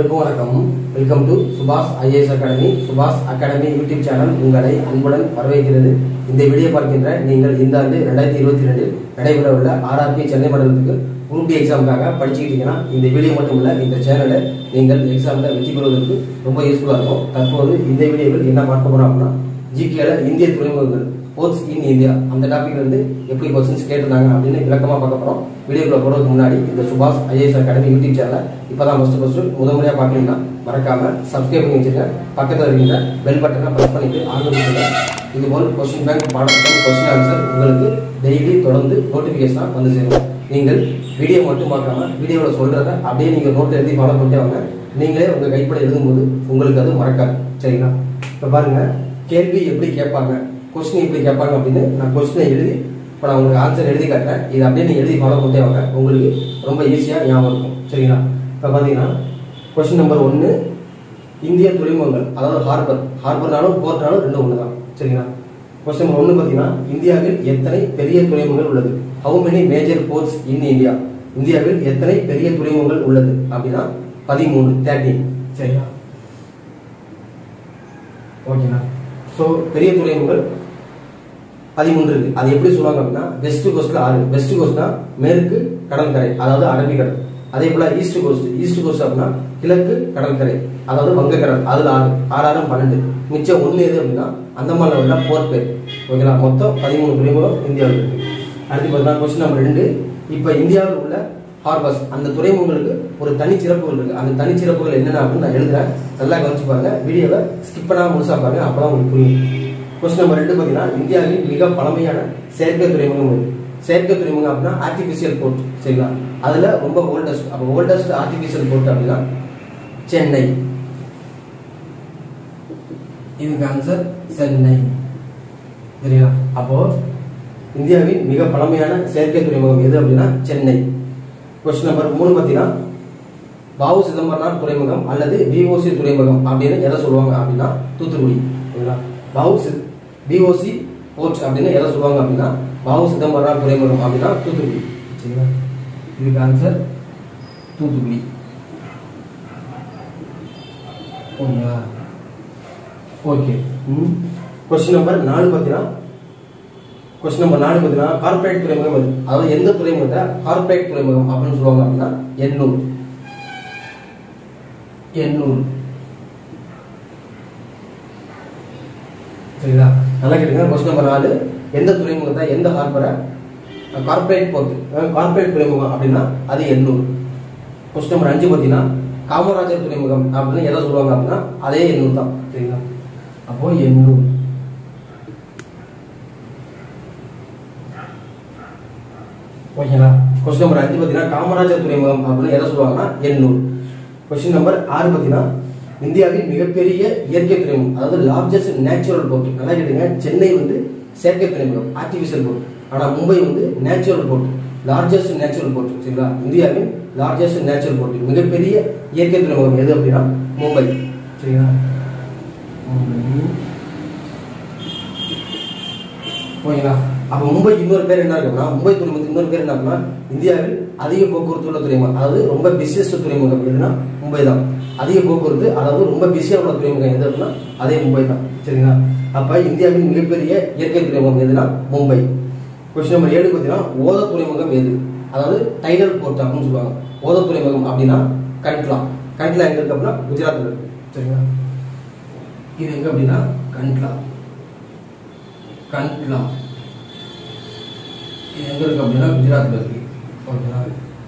அனைவருக்கும் வணக்கம் welcome to Subash IAS academy Subash academy YouTube channel உங்களை அன்புடன் வரவேற்கிறது இந்த வீடியோ பார்க்கின்ற நீங்கள் இந்த ஆண்டு ரெண்டாயிரத்தி இருபத்தி ரெண்டில் நடைபெற உள்ள ஆர்ஆர்பி சென்னை மண்டலத்துக்கு குரூப் டி எக்ஸாமுக்காக படிச்சுக்கிட்டீங்கன்னா இந்த வீடியோ மட்டும் இல்ல இந்த சேனலை நீங்கள் எக்ஸாமில் வெற்றி பெறுவதற்கு ரொம்ப யூஸ்ஃபுல்லாக இருக்கும் தற்போது இந்த வீடியோவில் என்ன பார்க்க போறோம் அப்படின்னா ஜிகேல இந்திய துறைமுகங்கள் போர்ட்ஸ் இன் இந்தியா அந்த டாபிக்ல இருந்து எப்படி கொஸ்டின்ஸ் கேட்டிருந்தாங்க அப்படின்னு விளக்கமா பார்க்க போறோம் வீடியோக்குள்ள போறதுக்கு முன்னாடி இந்த சுபாஷ் ஐஏஎஸ் அகாடமி யூடியூப் சேனலை இப்பதான் ஃபர்ஸ்ட் ஃபர்ஸ்ட் முத முறையா பார்க்கணும்னா மறக்காம சப்ஸ்கிரைப் பண்ணி வச்சுருங்க பக்கத்தில் இருக்கின்ற பெல் பட்டனை ப்ரெஸ் பண்ணிட்டு ஆன் பண்ணிட்டு இது போல் கொஸ்டின் பேங்க் பாடத்திட்டம் கொஸ்டின் ஆன்சர் உங்களுக்கு டெய்லி தொடர்ந்து நோட்டிஃபிகேஷனாக வந்து சேரும் நீங்கள் வீடியோ மட்டும் பார்க்காம வீடியோவில் சொல்றத அப்படியே நீங்க நோட் எழுதி ஃபாலோ பண்ணிட்டே வாங்க நீங்களே உங்க கைப்பட எழுதும்போது உங்களுக்கு அது மறக்காது சரிங்களா இப்போ பாருங்க கேள்வி எப்படி கேட்பாங்க கொஸ்டின் எப்படி கேட்பாங்க அப்படின்னு நான் கொஸ்டினை எழுதி இப்போ நான் உங்களுக்கு ஆன்சர் எழுதி காட்டுறேன் இது அப்படியே நீங்க எழுதி ஃபாலோ பண்ணிட்டே வாங்க உங்களுக்கு ரொம்ப ஈஸியாக ஞாபகம் இருக்கும் சரிங்களா இப்போ பார்த்தீங்கன்னா கொஸ்டின் நம்பர் ஒன்று இந்திய துறைமுகங்கள் அதாவது ஹார்பர் ஹார்பர்னாலும் போர்ட்னாலும் ரெண்டும் ஒன்று தான் சரிங்களா கொஸ்டின் நம்பர் ஒன்று பார்த்தீங்கன்னா இந்தியாவில் எத்தனை பெரிய துறைமுகங்கள் உள்ளது how many major ports in India இந்தியாவில் எத்தனை பெரிய துறைமுகங்கள் உள்ளது அப்படின்னா பதிமூணு தேர்ட்டீன் சரிங்களா ஓகேண்ணா ஸோ பெரிய துறைமுகங்கள் பதிமூன்று இருக்கு அது எப்படி சொல்லுவாங்க அப்படின்னா வெஸ்ட் கோஸ்ட்ல ஆறு வெஸ்ட் கோஸ்ட்னா மேற்கு கடற்கரை அதாவது அரபிக்கடல் அதே போல ஈஸ்ட் கோஸ்ட் ஈஸ்ட் கோஸ்ட் அப்படின்னா கிழக்கு கடற்கரை அதாவது வங்கக்கடல் அதுல ஆறு ஆறாயிரம் பன்னெண்டு மிச்சம் ஒண்ணு எது அப்படின்னா அந்தமான்ல உள்ள போர்ட் பேர் ஓகேங்களா மொத்தம் பதிமூணு துறைமுகம் இந்தியாவில் இருக்கு அடுத்து பார்த்தீங்கன்னா கொஸ்டின் நம்பர் ரெண்டு இப்போ இந்தியாவில் உள்ள ஹார்பர்ஸ் அந்த துறைமுகங்களுக்கு ஒரு தனிச்சிறப்புகள் இருக்கு அந்த தனிச்சிறப்புகள் என்னென்ன அப்படின்னு நான் எழுதுறேன் நல்லா கவனிச்சு பாருங்க வீடியோவை ஸ்கிப் பண்ணாம முழுசா பாருங்க அப்பதான் உங்களுக்கு புரியும் கொஸ்டின் நம்பர் ரெண்டு பார்த்தீங்கன்னா இந்தியாவின் மிக பழமையான செயற்கை துறைமுகம் இது செயற்கை துறைமுகம் அப்படின்னா ஆர்டிபிஷியல் போர்ட் சரிங்களா அதுல ரொம்ப ஓல்டஸ்ட் அப்போ ஓல்டஸ்ட் ஆர்டிபிஷியல் போர்ட் அப்படின்னா சென்னை இதுக்கு ஆன்சர் சென்னை சரிங்களா அப்போ இந்தியாவின் மிக பழமையான செயற்கை துறைமுகம் எது அப்படின்னா சென்னை கொஸ்டின் நம்பர் மூணு பார்த்தீங்கன்னா பாவு சிதம்பரனார் துறைமுகம் அல்லது பிஓசி துறைமுகம் அப்படின்னு எதை சொல்லுவாங்க அப்படின்னா தூத்துக்குடி சரிங்களா பாவு சி பிஓசி போர்ட் அப்படின்னு எதை சொல்லுவாங்க அப்படின்னா பாவு சிதம்பரனார் துறைமுகம் அப்படின்னா தூத்துக்குடி சரிங்களா இதுக்கு ஆன்சர் தூத்துக்குடி ஓகேங்களா ஓகே கொஸ்டின் நம்பர் நாலு பார்த்தீங்கன்னா கொஸ்டின் நம்பர் நாலு பார்த்தீங்கன்னா கார்பரேட் துறைமுகம் எது அதாவது எந்த துறைமுகத்தை கார்பரேட் துறைமுகம் அப்படின்னு சொல்லுவாங்க அப்படின்னா எண்ணூர் எண்ணூர் சரிங்களா நல்லா கேட்டுங்க கொஸ்டின் நம்பர் நாலு எந்த துறைமுகத்தை எந்த ஹார்பரை கார்பரேட் போர்ட் கார்பரேட் துறைமுகம் அப்படின்னா அது எண்ணூர் கொஸ்டின் நம்பர் அஞ்சு பார்த்தீங்கன்னா காமராஜர் துறைமுகம் அப்படின்னு எதை சொல்லுவாங்க அப்படின்னா அதே எண்ணூர் தான் சரிங்களா அப்போ எண்ணூர் ஓகேங்களா கொஸ்டின் நம்பர் அஞ்சு பார்த்தீங்கன்னா காமராஜர் துறைமுகம் அப்படின்னு எதை சொல்லுவாங்கன்னா எண்ணூர் கொஸ்டின் நம்பர் ஆறு பார்த்தீங்கன்னா இந்தியாவின் மிகப்பெரிய இயற்கை துறைமுகம் அதாவது லார்ஜஸ்ட் நேச்சுரல் போர்ட் நல்லா கேட்டுங்க சென்னை வந்து செயற்கை துறைமுகம் ஆர்டிபிஷியல் போர்ட் ஆனால் மும்பை வந்து natural port largest natural port சரிங்களா இந்தியாவின் லார்ஜஸ்ட் நேச்சுரல் போர்ட் மிகப்பெரிய இயற்கை துறைமுகம் எது அப்படின்னா மும்பை சரிங்களா ஓகேங்களா அப்போ மும்பை இன்னொரு பேர் என்ன இருக்குன்னா மும்பை துறைமுகத்துக்கு இன்னொரு பேர் என்ன அப்படின்னா இந்தியாவில் அதிக போக்குவரத்து உள்ள துறைமுகம் அதாவது ரொம்ப பிஸியஸ்ட் துறைமுகம் எதுனா மும்பை தான் அதிக போக்குவரத்து அதாவது ரொம்ப பிஸியாக உள்ள துறைமுகம் எது அப்படின்னா அதே மும்பை தான் சரிங்களா அப்ப இந்தியாவின் மிகப்பெரிய இயற்கை துறைமுகம் எதுனா மும்பை கொஸ்டின் நம்பர் ஏழு பார்த்தீங்கன்னா ஓத துறைமுகம் எது அதாவது டைடல் போர்ட் அப்படின்னு சொல்லுவாங்க ஓத துறைமுகம் அப்படின்னா கண்ட்லா கண்ட்லா எங்க இருக்கு அப்படின்னா குஜராத்ல இருக்கு சரிங்களா இது எங்க அப்படின்னா கண்ட்லா கண்ட்லா இது எங்க இருக்கு அப்படின்னா குஜராத்ல இருக்கு ஓகேங்களா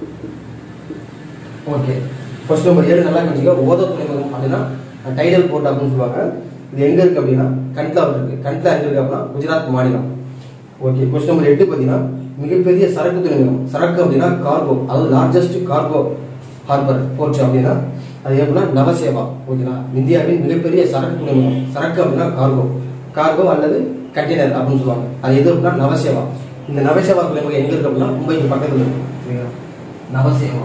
ஓகே ஃபர்ஸ்ட் நம்பர் ஏழு நல்லா கணிச்சிக்க ஓத துறைமுகம் அப்படின்னா டைடல் போர்ட் அப்படின்னு சொல்லுவாங்க இது எங்க இருக்கு அப்படின்னா கண்ட்லா இருக்கு கண்ட்லா எங்க இருக்கு அப்படின்னா குஜராத் மாநிலம் ஓகே கொஸ்டின் நம்பர் எட்டு பார்த்தீங்கன்னா மிகப்பெரிய சரக்கு துறைமுகம் சரக்கு அப்படின்னா கார்கோ அதாவது லார்ஜஸ்ட் கார்கோ ஹார்பர் போர்ட் அப்படின்னா அது எப்படின்னா நவசேவா ஓகேங்களா இந்தியாவின் மிகப்பெரிய சரக்கு துறைமுகம் சரக்கு அப்படின்னா கார்கோ கார்கோ அல்லது கண்டெய்னர் அப்படின்னு சொல்லுவாங்க அது எது அப்படின்னா நவசேவா இந்த நவசேவா துறைமுகம் எங்க இருக்கு அப்படின்னா மும்பைக்கு பக்கத்துல இருக்கு சரிங்களா நவசேவா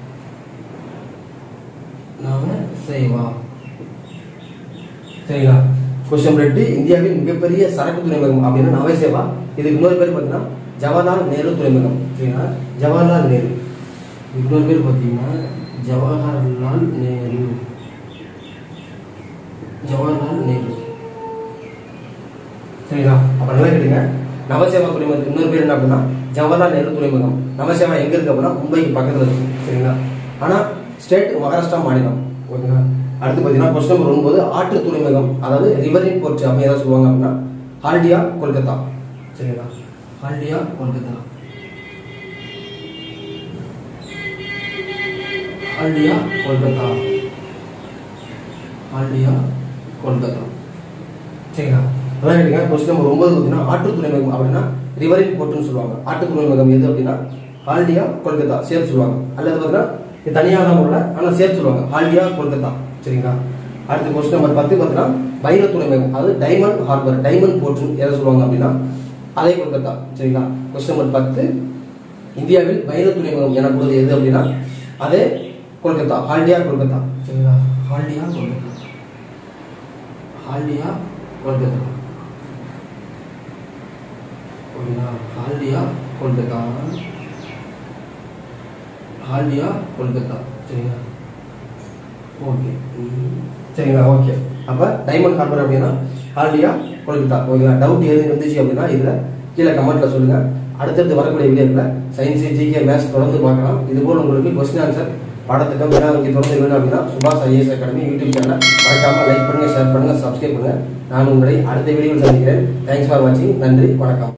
நவசேவா சரிங்களா கொஸ்டின் நம்பர் எட்டு இந்தியாவின் மிகப்பெரிய சரக்கு துறைமுகம் அப்படின்னா நவசேவா இதுக்கு இன்னொரு பேர் பார்த்தீங்கன்னா ஜவஹர்லால் நேரு துறைமுகம் சரிங்களா ஜவஹர்லால் நேரு இன்னொரு பேர் பார்த்தீங்கன்னா ஜவஹர்லால் நேரு ஜவஹர்லால் நேரு சரிங்களா அப்ப நல்லா கேட்டுங்க நவசேவா துறைமுகத்துக்கு இன்னொரு பேர் என்ன அப்படின்னா ஜவஹர்லால் நேரு துறைமுகம் நவசேவா எங்க இருக்கு அப்படின்னா மும்பைக்கு பக்கத்துல இருக்கு சரிங்களா ஆனா ஸ்டேட் மகாராஷ்டிரா மாநிலம் ஓகேங்களா அடுத்து பார்த்தீங்கன்னா கொஸ்டின் நம்பர் ஒன்பது ஆற்று துறைமுகம் அதாவது ரிவரின் போர்ட் அப்படி ஏதாவது சொல்லுவாங்க அப்படின்னா ஹால்டியா கொல்கத்தா சரிங்களா ஹால்டியா கொல்கத்தா ஹால்டியா கொல்கத்தா ஹால்டியா கொல்கத்தா சரிங்களா அதான் கேட்டீங்க கொஸ்டின் நம்பர் ஒன்பது பார்த்தீங்கன்னா ஆற்று துறைமுகம் அப்படின்னா ரிவரின் போர்ட்னு சொல்லுவாங்க ஆற்று துறைமுகம் எது அப்படின்னா ஹால்டியா கொல்கத்தா சேர்த்து சொல்லுவாங்க அல்லது பார்த்தீங்கன்னா இது தனியாக தான் வரல ஆனால் சேர்த்து சொல்லுவாங்க ஹால்டியா கொல்கத்தா சரிங்களா அடுத்த கொஸ்டின் நம்பர் பத்து பார்த்தீங்கன்னா வைர துறைமுகம் அது டைமண்ட் ஹார்பர் டைமண்ட் போர்ட்னு எதை சொல்லுவாங்க அப்படின்னா அதே கொல்கத்தா சரிங்களா கொஸ்டின் நம்பர் பத்து இந்தியாவில் வைர துறைமுகம் எனப்படுவது எது அப்படின்னா அதே கொல்கத்தா ஹால்டியா கொல்கத்தா சரிங்களா ஹால்டியா கொல்கத்தா ஹால்டியா கொல்கத்தா ஓகேங்களா ஹால்டியா கொல்கத்தா ஹால்டியா கொல்கத்தா சரிங்களா ஓகே சரிங்களா ஓகே அப்போ டைமண்ட் ஹார்பர் அப்படின்னா ஹால்டியா கொல்கத்தா ஓகேங்களா டவுட் எது இருந்துச்சு அப்படின்னா இதில் கீழே கமெண்ட்ல சொல்லுங்க அடுத்தடுத்து வரக்கூடிய வீடியோவில் சயின்ஸ் ஜிகே மேத்ஸ் தொடர்ந்து பார்க்கலாம் இது போல் உங்களுக்கு கொஸ்டின் ஆன்சர் பாடத்திட்டம் வினாவுக்கு தொடர்ந்து வேணும் அப்படின்னா சுபாஷ் ஐஏஎஸ் அகாடமி யூடியூப் சேனலை மறக்காம லைக் பண்ணுங்க ஷேர் பண்ணுங்க சப்ஸ்கிரைப் பண்ணுங்க நான் உங்களை அடுத்த வீடியோவில் சந்திக்கிறேன் தேங்க்ஸ் ஃபார் வாட்சிங் நன்றி வணக்கம்